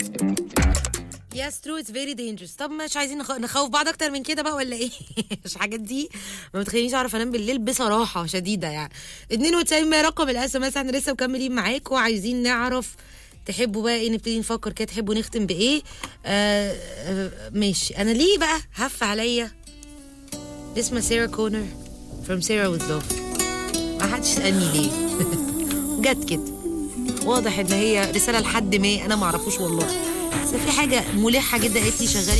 يس ترو اتس فيري دينجرس طب مش عايزين نخ- نخوف بعض اكتر من كده بقى ولا ايه مش الحاجات دي ما بتخلينيش اعرف انام بالليل بصراحه شديده يعني 92 ما رقم الاس ام اس احنا لسه مكملين معاكم وعايزين نعرف تحبوا بقى ايه نبتدي نفكر كده تحبوا نختم بايه آه آه ماشي انا ليه بقى هف عليا اسمها سيرا كونر from Sarah with Love ما حدش سألني ليه جت كده واضح ان هي رساله لحد ما انا ما اعرفوش والله بس في حاجه ملحه جدا قالت لي شغالي